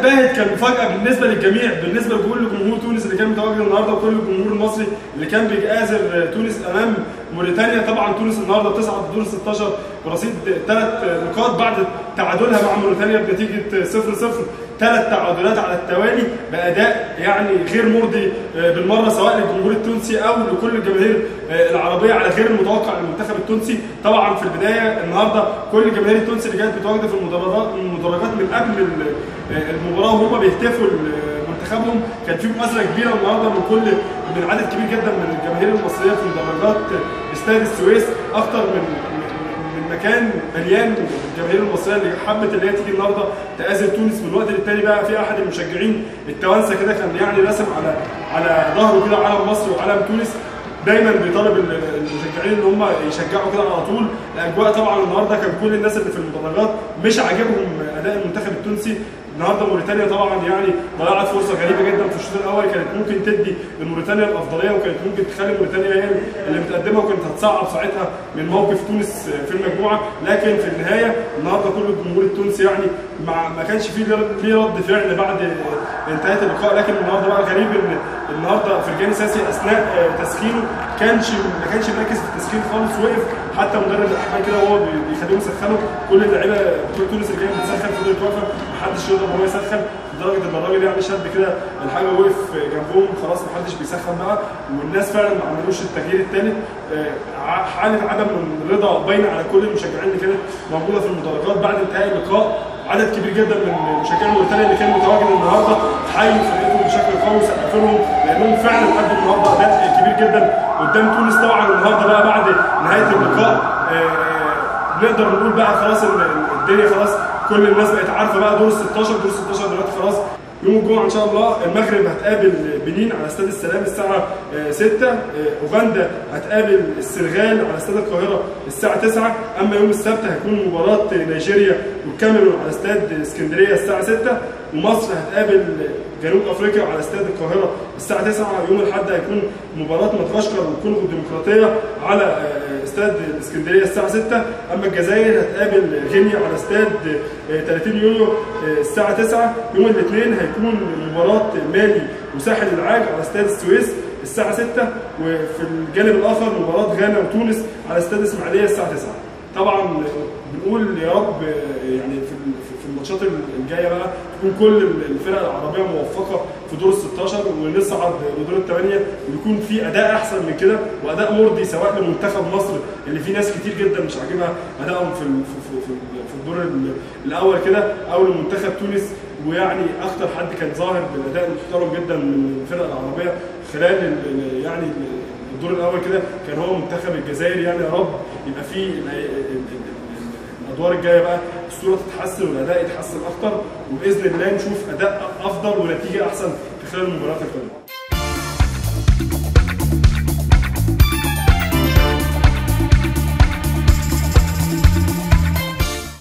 باهت كان مفاجاه بالنسبه للجميع بالنسبه لكل جمهور تونس اللي كان متواجد النهارده وكل الجمهور المصري اللي كان بيجازر تونس امام موريتانيا طبعا تونس النهارده تصعد دور 16 برصيد ثلاث نقاط بعد تعادلها مع موريتانيا بنتيجه 0 0 ثلاث تعادلات على التوالي باداء يعني غير مرضي بالمره سواء للجمهور التونسي او لكل الجماهير العربيه على غير المتوقع للمنتخب التونسي طبعا في البدايه النهارده كل الجماهير التونسي اللي كانت متواجده في المدرجات المدرجات من قبل المباراه وهم بيهتفوا منتخبهم كان في مؤازره كبيره النهارده من كل من عدد كبير جدا من الجماهير المصريه في مدرجات استاد السويس اكثر من من مكان مليان الجماهير المصريه اللي حبت اللي هي تيجي النهارده تآزر تونس من وقت للتاني بقى في احد المشجعين التوانسه كده كان يعني رسم على على ظهره كده علم مصر وعلم تونس دايما بيطالب المشجعين ان هم يشجعوا كده على طول الاجواء طبعا النهارده كان كل الناس اللي في المدرجات مش عاجبهم اداء المنتخب التونسي النهارده موريتانيا طبعا يعني ضيعت فرصه غريبه جدا في الشوط الاول كانت ممكن تدي لموريتانيا الافضليه وكانت ممكن تخلي موريتانيا هي اللي متقدمه وكانت هتصعب ساعتها من موقف تونس في المجموعه لكن في النهايه النهارده كل الجمهور التونسي يعني ما, ما كانش فيه ليه رد فعل بعد انتهاء اللقاء لكن النهارده بقى غريب ان النهارده فرجاني ساسي اثناء تسخينه كانش ما كانش مركز في التسخين خالص وقف حتى مدرب الاحمال كده وهو بيخليهم يسخنوا كل اللعيبه بتوع تونس اللي كانت بتسخن فضلت واقفه محدش يقدر ان هو يسخن لدرجه ان الراجل يعني شد كده الحاجه وقف جنبهم خلاص محدش بيسخن بقى والناس فعلا ما عملوش التغيير الثالث حاله عدم الرضا باينه على كل المشجعين اللي كانت موجوده في المدرجات بعد انتهاء اللقاء عدد كبير جدا من مشجعين موريتانيا اللي كان متواجد النهارده حيوا فرقتهم بشكل قوي وسقفوا لهم لانهم فعلا ادوا النهارده اداء كبير جدا قدام تونس طبعا النهارده بقى بعد نهايه اللقاء نقدر نقول بقى خلاص الدنيا خلاص كل الناس بقت عارفه بقى دور ال 16 دور ال 16 دلوقتي خلاص يوم الجمعه ان شاء الله المغرب هتقابل بنين على استاد السلام الساعه 6 اوغندا هتقابل السنغال على استاد القاهره الساعه 9 اما يوم السبت هيكون مباراه نيجيريا والكاميرون على استاد اسكندريه الساعه 6 ومصر هتقابل جنوب افريقيا على استاد القاهره الساعه 9 يوم الاحد هيكون مباراه مدغشقر والكونغو الديمقراطيه على استاد اسكندريه الساعه 6 اما الجزائر هتقابل غينيا على استاد 30 يونيو الساعه 9 يوم الاثنين هيكون مباراه مالي وساحل العاج على استاد السويس الساعه 6 وفي الجانب الاخر مباراه غانا وتونس على استاد اسماعيليه الساعه 9 طبعا بنقول يا رب يعني في في الماتشات الجايه بقى تكون كل الفرق العربيه موفقه في دور ال 16 ونصعد لدور الثمانيه ويكون في اداء احسن من كده واداء مرضي سواء لمنتخب مصر اللي في ناس كتير جدا مش عاجبها ادائهم في في في, في الدور الاول كده او لمنتخب تونس ويعني اكتر حد كان ظاهر بالاداء المحترم جدا من الفرق العربيه خلال يعني الدور الاول كده كان هو منتخب الجزائر يعني يا رب يبقى في الادوار الجايه بقى الصوره تتحسن والاداء يتحسن اكتر وباذن الله نشوف اداء افضل ونتيجه احسن في خلال المباريات القادمه